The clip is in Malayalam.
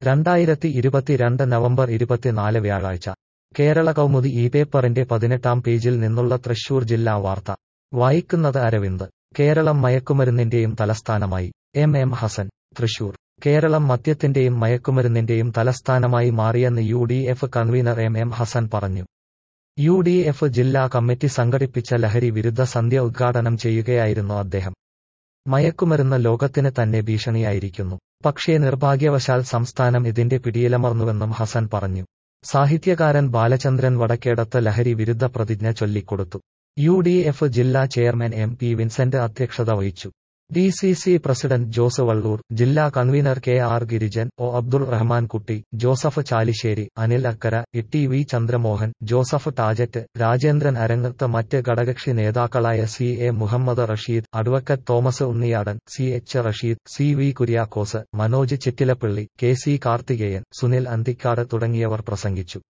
രണ്ടായിരത്തി ഇരുപത്തിരണ്ട് നവംബർ ഇരുപത്തിനാല് വ്യാഴാഴ്ച കേരള കൗമുദി ഈ പേപ്പറിന്റെ പതിനെട്ടാം പേജിൽ നിന്നുള്ള തൃശൂർ ജില്ലാ വാർത്ത വായിക്കുന്നത് അരവിന്ദ് കേരളം മയക്കുമരുന്നിന്റെയും തലസ്ഥാനമായി എം എം ഹസൻ തൃശൂർ കേരളം മദ്യത്തിന്റെയും മയക്കുമരുന്നിന്റെയും തലസ്ഥാനമായി മാറിയെന്ന് U D F convener M M Hassan പറഞ്ഞു യു ഡി എഫ് ജില്ലാ കമ്മിറ്റി സംഘടിപ്പിച്ച ലഹരി വിരുദ്ധ സന്ധ്യ ഉദ്ഘാടനം ചെയ്യുകയായിരുന്നു അദ്ദേഹം മയക്കുമരുന്ന് ലോകത്തിന് തന്നെ ഭീഷണിയായിരിക്കുന്നു പക്ഷേ നിർഭാഗ്യവശാൽ സംസ്ഥാനം ഇതിന്റെ പിടിയിലമർന്നുവെന്നും ഹസൻ പറഞ്ഞു സാഹിത്യകാരൻ ബാലചന്ദ്രൻ വടക്കേടത്ത് ലഹരി വിരുദ്ധ പ്രതിജ്ഞ ചൊല്ലിക്കൊടുത്തു യു ഡി എഫ് ജില്ലാ ചെയർമാൻ എം പി വിൻസെന്റ് അധ്യക്ഷത വഹിച്ചു D C C president Jose Vallur ജില്ലാ convener K R Girijan O Abdul Rahman Kutty Joseph Chalissery Anil Akkara E V Chandramohan Joseph Tajet Rajendran Arangath മറ്റ് ഘടകകക്ഷി നേതാക്കളായ C A Muhammad Rasheed advocate Thomas Unniyadan C H Rasheed C V Kuriakose Manoj Chittilappally K C Karthikeyan Sunil Anthikad തുടങ്ങിയവർ പ്രസംഗിച്ചു